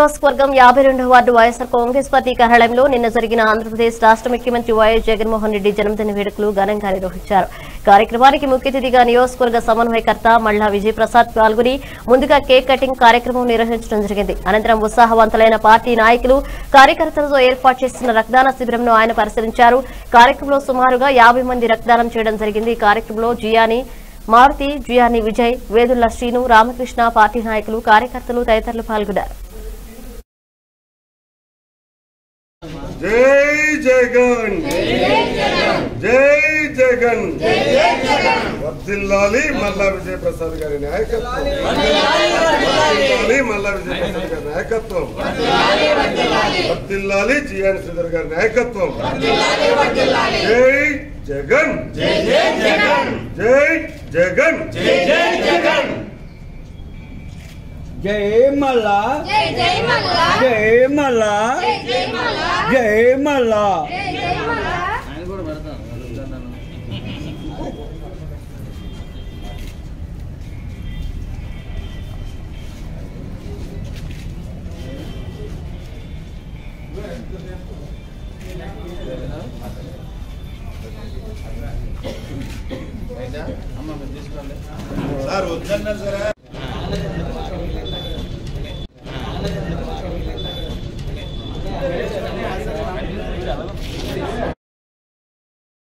నియోజకవర్గం యాభై రెండవ వార్డు వైఎస్ఆర్ కాంగ్రెస్ పార్టీ కార్యాలయంలో నిన్న జరిగిన ఆంధ్రప్రదేశ్ రాష్ట్ర ముఖ్యమంత్రి వైఎస్ జగన్మోహన్ రెడ్డి జన్మదిన వేడుకలు ఘనంగా నిర్వహించారు కార్యక్రమానికి ముఖ్య అతిథిగా నియోజకవర్గ సమన్వయకర్త మల్లా విజయప్రసాద్ పాల్గొని ముందుగా కేక్ కటింగ్ కార్యక్రమం నిర్వహించడం జరిగింది అనంతరం ఉత్సాహవంతులైన పార్టీ నాయకులు కార్యకర్తలతో ఏర్పాటు చేసిన రక్తదాన శిబిరంను ఆయన పరిశీలించారు కార్యక్రమంలో సుమారుగా యాభై మంది రక్తదానం చేయడం జరిగింది ఈ కార్యక్రమంలో జియాని మారుతి జియాని విజయ్ వేదుల్ల శ్రీను రామకృష్ణ పార్టీ నాయకులు కార్యకర్తలు తదితరులు పాల్గొన్నారు జై జగన్ జై జగన్ వర్ధిల్లాలి మల్లా విజయ ప్రసాద్ గారి నాయకత్వం వర్ధిల్లాలి మల్లా విజయ ప్రసాద్ గారి నాయకత్వం వర్ధిల్లాలి జియాన్ శ్రీధర్ గారి నాయకత్వం జై జగన్ జై జగన్ జై మల్లా జై జై మల్లా జై మల్లా జై జై మల్లా జై మల్లా జై జై మల్లా సార్ వద్దన్నారు సరే